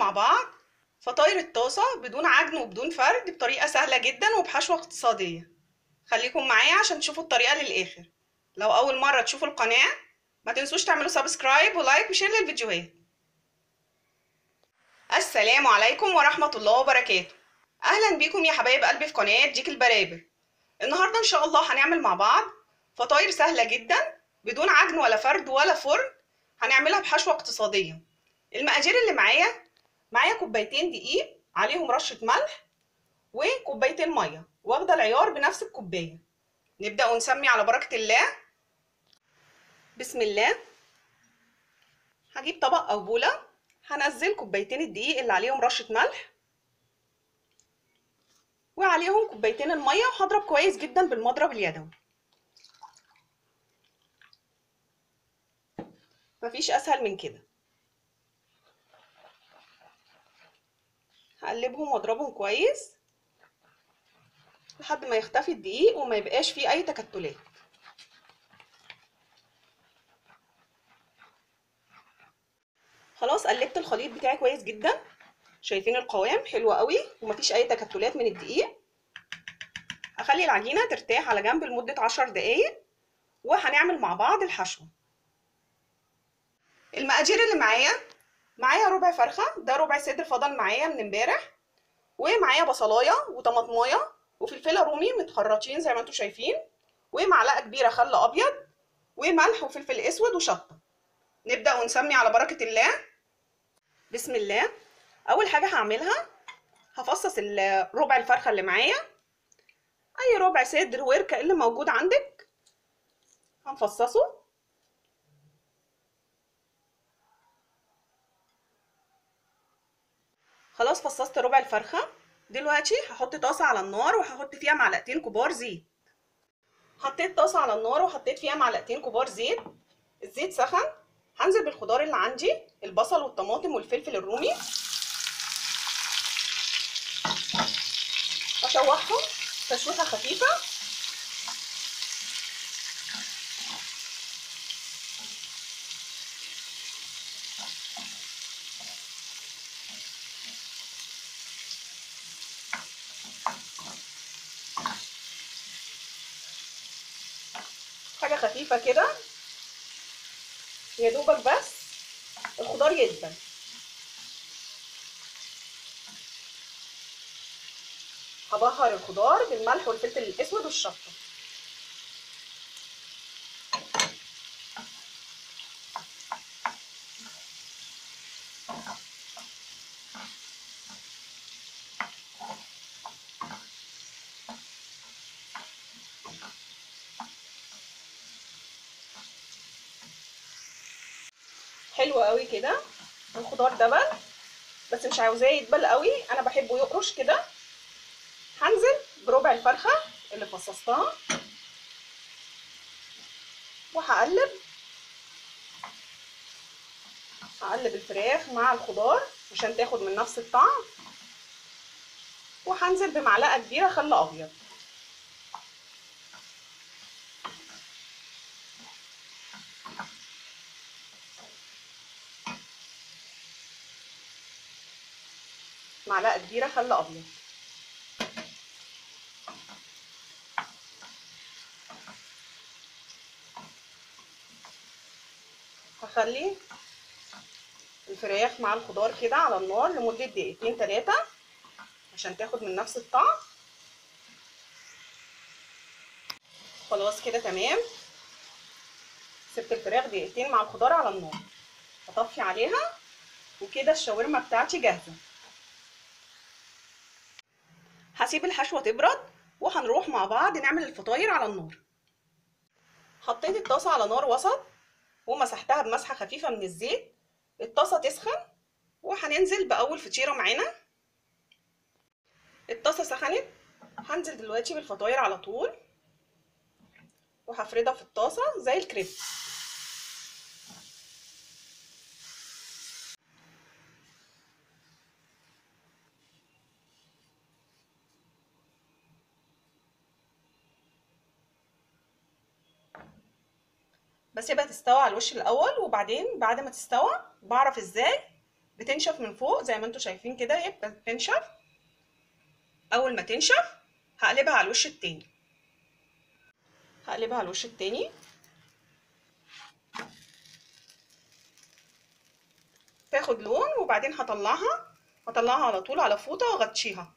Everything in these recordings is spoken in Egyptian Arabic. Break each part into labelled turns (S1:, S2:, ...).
S1: مع بعض فطاير الطاسة بدون عجن وبدون فرد بطريقة سهلة جدا وبحشوة اقتصادية خليكم معايا عشان تشوفوا الطريقة للآخر لو أول مرة تشوفوا القناة ما تنسوش تعملوا سبسكرايب ولايك وشير للفيديوهات السلام عليكم ورحمة الله وبركاته أهلا بيكم يا حبايب قلبي في قناة ديك البرابر النهاردة إن شاء الله هنعمل مع بعض فطاير سهلة جدا بدون عجن ولا فرد ولا فرن هنعملها بحشوة اقتصادية المقادير اللي معايا معايا كوبايتين دقيق عليهم رشة ملح وكوبايتين مية واخدة العيار بنفس الكوباية نبدأ ونسمي على بركة الله بسم الله هجيب طبق أو بولة هنزل كوبايتين الدقيق اللي عليهم رشة ملح وعليهم كوبايتين المية وهضرب كويس جدا بالمضرب اليدوي مفيش اسهل من كده هقلبهم واضربهم كويس لحد ما يختفي الدقيق وما يبقاش فيه اي تكتلات خلاص قلبت الخليط بتاعي كويس جدا شايفين القوام حلو قوي ومفيش اي تكتلات من الدقيق هخلي العجينه ترتاح على جنب لمده عشر دقايق وهنعمل مع بعض الحشو المقادير اللي معايا معايا ربع فرخه ده ربع صدر فضل معايا من امبارح ومعايا بصلايه وطماطمايه وفلفله رومي متخرطين زي ما انتم شايفين ومعلقه كبيره خل ابيض وملح وفلفل اسود وشطه نبدا ونسمي على بركه الله بسم الله اول حاجه هعملها هفصص ربع الفرخه اللي معايا اي ربع صدر وركه اللي موجود عندك هنفصصه خلاص فصصت ربع الفرخه دلوقتي هحط طاسه على النار وهحط فيها معلقتين كبار زيت حطيت طاسه على النار وحطيت فيها معلقتين كبار زيت الزيت سخن هنزل بالخضار اللي عندي البصل والطماطم والفلفل الرومي اشوحهم تشويحه خفيفه حاجه خفيفه كده يا دوبك بس الخضار يدبل هبهر الخضار بالملح والفلفل الاسود والشطه حلو قوي كده الخضار دبل بس مش عاوزاه يدبل قوي انا بحبه يقرش كده هنزل بربع الفرخه اللي فصصتها وهقلب هقلب الفراخ مع الخضار عشان تاخد من نفس الطعم وهنزل بمعلقه كبيره خل ابيض معلقه كبيره خل ابيض هخلي الفراخ مع الخضار كده على النار لمده دقيقتين تلاتة عشان تاخد من نفس الطعم خلاص كده تمام سبت الفراخ دقيقتين مع الخضار على النار هطفي عليها وكده الشاورما بتاعتي جاهزه هسيب الحشوه تبرد وهنروح مع بعض نعمل الفطاير على النار حطيت الطاسه على نار وسط ومسحتها بمسحه خفيفه من الزيت الطاسه تسخن وهننزل باول فطيره معانا الطاسه سخنت هنزل دلوقتي بالفطاير على طول وهفردها في الطاسه زي الكريب بسيبها تستوي على الوش الاول وبعدين بعد ما تستوى بعرف ازاي بتنشف من فوق زي ما انتم شايفين كده هي بتنشف اول ما تنشف هقلبها على الوش التاني هقلبها على الوش التاني تاخد لون وبعدين هطلعها هطلعها على طول على فوطه واغطيها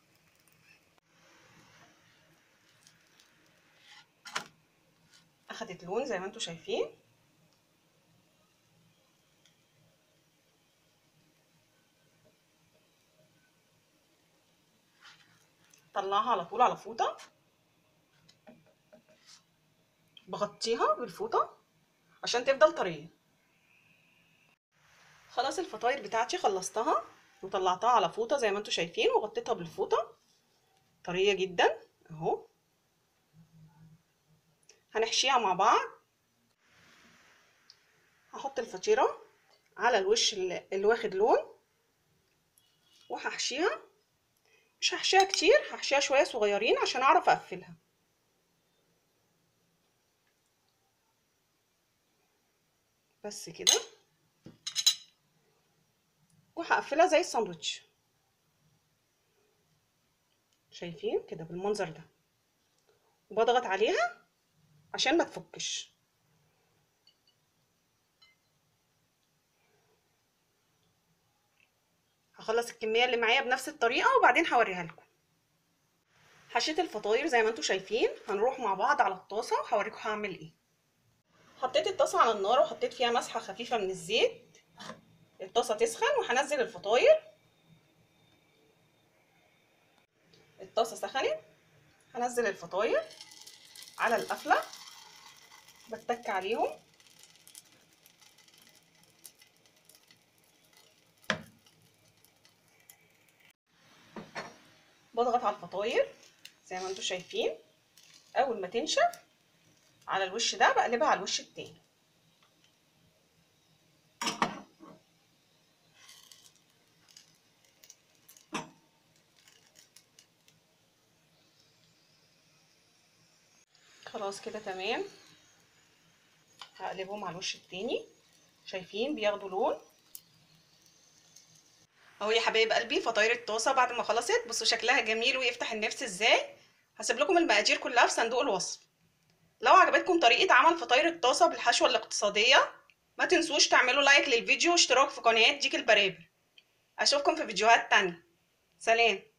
S1: اخدت لون زي ما انتم شايفين طلعها على طول على فوطه بغطيها بالفوطه عشان تفضل طريه خلاص الفطاير بتاعتي خلصتها وطلعتها على فوطه زي ما انتم شايفين وغطيتها بالفوطه طريه جدا اهو هنحشيها مع بعض هحط الفطيره على الوش اللي واخد لون وهحشيها مش هحشيها كتير هحشيها شويه صغيرين عشان اعرف اقفلها بس كده وهقفلها زي الساندوتش شايفين كده بالمنظر ده وبضغط عليها عشان ما تفكش هخلص الكميه اللي معايا بنفس الطريقه وبعدين هوريها لكم حشيت الفطاير زي ما انتم شايفين هنروح مع بعض على الطاسه وهوريكم هعمل ايه حطيت الطاسه على النار وحطيت فيها مسحه خفيفه من الزيت الطاسه تسخن وهنزل الفطاير الطاسه سخنت هنزل الفطاير على القفله بتك عليهم بضغط على الفطاير زي ما انتم شايفين اول ما تنشف على الوش ده بقلبها على الوش التاني خلاص كده تمام هقلبهم على الوش التاني شايفين بياخدوا لون اهو يا حبايب قلبي فطاير الطاسه بعد ما خلصت بصوا شكلها جميل ويفتح النفس ازاي هسيب لكم المقادير كلها في صندوق الوصف لو عجبتكم طريقه عمل فطاير الطاسه بالحشوه الاقتصاديه ما تنسوش تعملوا لايك للفيديو واشتراك في قناه ديك البرابر اشوفكم في فيديوهات تانية سلام